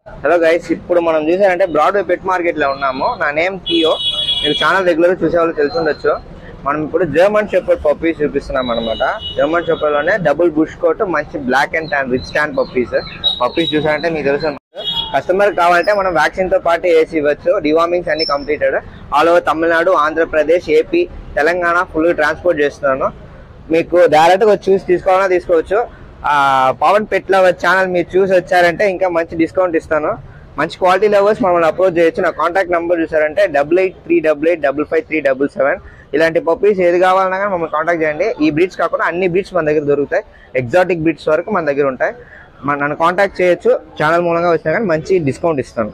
hello guys ఇప్పుడు మనం చూసారంటే బ్రాడ్వే పెట్ మార్కెట్ లో ఉన్నాము నా నేమ్ కియో మీకు ఛానల్ రెగ్యులర్ చూసే వాళ్ళు తెలిసి ఉండొచ్చు మనం ఇప్పుడు జర్మన్ షెపర్డ్ పప్పీస్ చూపిస్తున్నాం అనమాట జర్మన్ షెపర్డ్ లోనే డబుల్ బుష్ కోట్ మంచి black and tan rich tan puppies puppies చూసారంటే మీకు తెలుసు కస్టమర్ కావాలంటే మనం వ్యాక్సిన్ తో పాటు వేసి ఇవ్వచ్చు డివార్మింగ్స్ అన్ని completed all over Tamil Nadu Andhra Pradesh AP Telangana full transport చేస్తున్నాను మీకు డైరెక్ట్ గా చూసి తీసుకోవాలన్నా తీసుకోవచ్చు ఆ పవన్ పెట్ లవర్ ఛానల్ మీరు చూసి వచ్చారంటే ఇంకా మంచి డిస్కౌంట్ ఇస్తాను మంచి క్వాలిటీ లవర్స్ మమ్మల్ని అప్రోచ్ చేయొచ్చు నా కాంటాక్ట్ నెంబర్ చూసారంటే double eight three double eight double five three double seven ఇలాంటి పప్పీస్ ఏది కావాలన్నా కానీ మమ్మల్ని కాంటాక్ట్ చేయండి ఈ బ్రీడ్స్ కాకుండా అన్ని బ్రీడ్స్ మన దగ్గర దొరుకుతాయి ఎగ్జాటిక్ బ్రీడ్స్ వరకు మన దగ్గర ఉంటాయి మన నన్ను కాంటాక్ట్ చేయొచ్చు ఛానల్ మూలంగా వచ్చినా కానీ మంచి డిస్కౌంట్ ఇస్తాను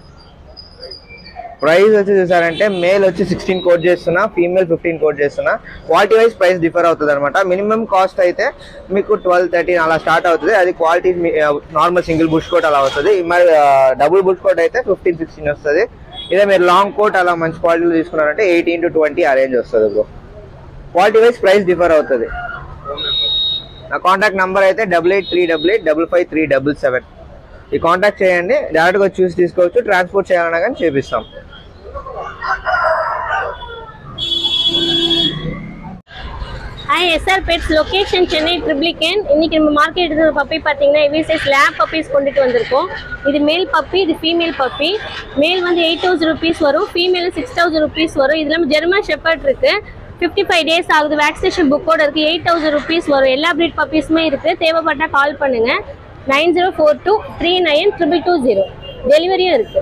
ప్రైస్ వచ్చి చూసారంటే మేల్ వచ్చి సిక్స్టీన్ కోట్ చేస్తున్నా ఫీమేల్ ఫిఫ్టీన్ కోట్ చేస్తున్నా క్వాలిటీ వైజ్ ప్రైస్ డిఫర్ అవుతుంది అనమాట మినిమం కాస్ట్ అయితే మీకు ట్వెల్వ్ థర్టీన్ అలా స్టార్ట్ అవుతుంది అది quality normal single bush coat అలా వస్తుంది మరి డబుల్ బుష్ కోట్ అయితే ఫిఫ్టీన్ సిక్స్టీన్ వస్తుంది ఇదే మీరు లాంగ్ కోట్ అలా మంచి క్వాలిటీలో తీసుకున్నారంటే ఎయిటీన్ టు ట్వంటీ ఆ రేంజ్ వస్తుంది bro quality wise price differ అవుతుంది నా కాంటాక్ట్ నెంబర్ అయితే double eight three double eight double five three double seven ఈ కాంటాక్ట్ చేయండి డైరెక్ట్గా చూసి తీసుకోవచ్చు ట్రాన్స్పోర్ట్ చేయాలన్నా కానీ చేపిస్తాం hi SR pets location Chennai Triplicane இன்னைக்கு நம்ம மார்க்கெட் பப்பி பார்த்தீங்கன்னா எவி சைஸ் லேப் பப்பீஸ் கொண்டுட்டு வந்திருக்கோம் இது மேல் பப்பி இது ஃபீமேல் பப்பி மேல் வந்து எயிட் தௌசண்ட் ருபீஸ் வரும் ஃபீமேல் சிக்ஸ் தௌசண்ட் ருபீஸ் வரும் இது இல்லாமல் ஜெர்மன் ஷெப்பர்ட் இருக்கு ஃபிஃப்டி ஃபைவ் டேஸ் ஆகுது வேக்சினேஷன் புக்கோட இருக்கு எயிட் தௌசண்ட் ருபீஸ் வரும் எல்லா ப்ரீட் பப்பீஸுமே இருக்கு தேவைப்பட்டா கால் பண்ணுங்க nine zero four two three nine triple two zero டெலிவரியும் இருக்கு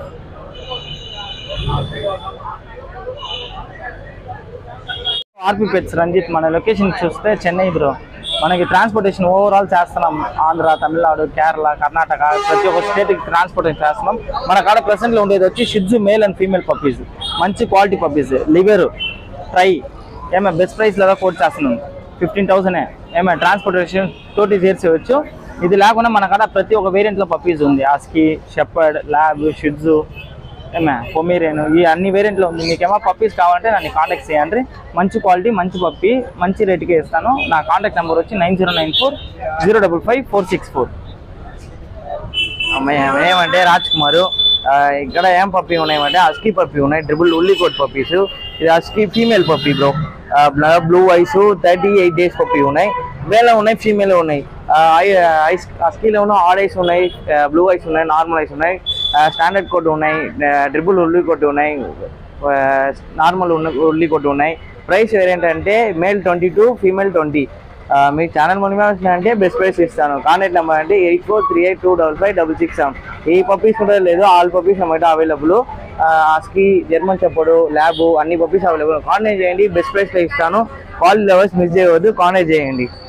ఆర్పీ పెట్స్ రంజిత్ మన లొకేషన్ చూస్తే చెన్నై బ్రో మనకి ట్రాన్స్పోర్టేషన్ ఓవరాల్ చేస్తున్నాం ఆంధ్ర తమిళనాడు కేరళ కర్ణాటక ప్రతి ఒక్క స్టేట్కి ట్రాన్స్పోర్టేషన్ చేస్తున్నాం మన కాడ ప్రెసెంట్లో ఉండేది వచ్చి Shih Tzu male and female puppies మంచి క్వాలిటీ పప్పీస్ లివర్ ట్రై ఏమే బెస్ట్ ప్రైస్ లేదా కోట్ చేస్తున్నాం ఫిఫ్టీన్ థౌసండ్ ఏమే ట్రాన్స్పోర్టేషన్ తోటి చేర్చేయచ్చు ఇది లేకుండా మన కాడ ప్రతి ఒక్క వేరియంట్లో పప్పీస్ ఉంది ఆస్కి షెపర్డ్ ల్యాబ్ షిడ్జు ఏమే పొమీరియన్ ఈ అన్ని వేరియంట్లో ఉంది మీకేమో పప్పీస్ కావాలంటే నన్ను కాంటాక్ట్ చేయండి మంచి క్వాలిటీ మంచి పప్పి మంచి రేటుకే ఇస్తాను నా కాంటాక్ట్ నెంబర్ వచ్చి nine zero nine four zero double five four six four ఏమంటే రాజ్ కుమార్ ఇక్కడ ఏం పప్పి ఉన్నాయంటే అస్కీ పప్పి ఉన్నాయి ట్రిపుల్ ఉల్లి కోట్ పప్పీస్ ఇది husky female puppy bro blue eyes thirty eight days puppy ఉన్నాయి వేల ఉన్నాయి ఫీమేల్ ఉన్నాయి ఐస్ అస్కీలో ఉన్న ఆడ్ ఐస్ ఉన్నాయి బ్లూ ఐస్ ఉన్నాయి నార్మల్ ఐస్ ఉన్నాయి స్టాండర్డ్ కోట్ ఉన్నాయి ట్రిపుల్ ఉల్లి కొట్టు ఉన్నాయి నార్మల్ ఉన్న ఉల్లి కొట్టు ఉన్నాయి ప్రైస్ ఏంటంటే male twenty two female twenty మీ ఛానల్ మూలంగా వచ్చినాయంటే బెస్ట్ ప్రైస్ ఇస్తాను కాంటాక్ట్ నెంబర్ అంటే eight four three eight two double five double six seven ఈ పప్పీస్ కూడా లేదు ఆల్ పప్పీస్ అన్నమాట available husky German shepherd lab అన్ని పప్పీస్ అవైలబుల్ కాంటాక్ట్ చేయండి బెస్ట్ ప్రైస్లో ఇస్తాను కాల్ లెవెల్స్ మిస్ చేయవద్దు కాంటాక్ట్ చేయండి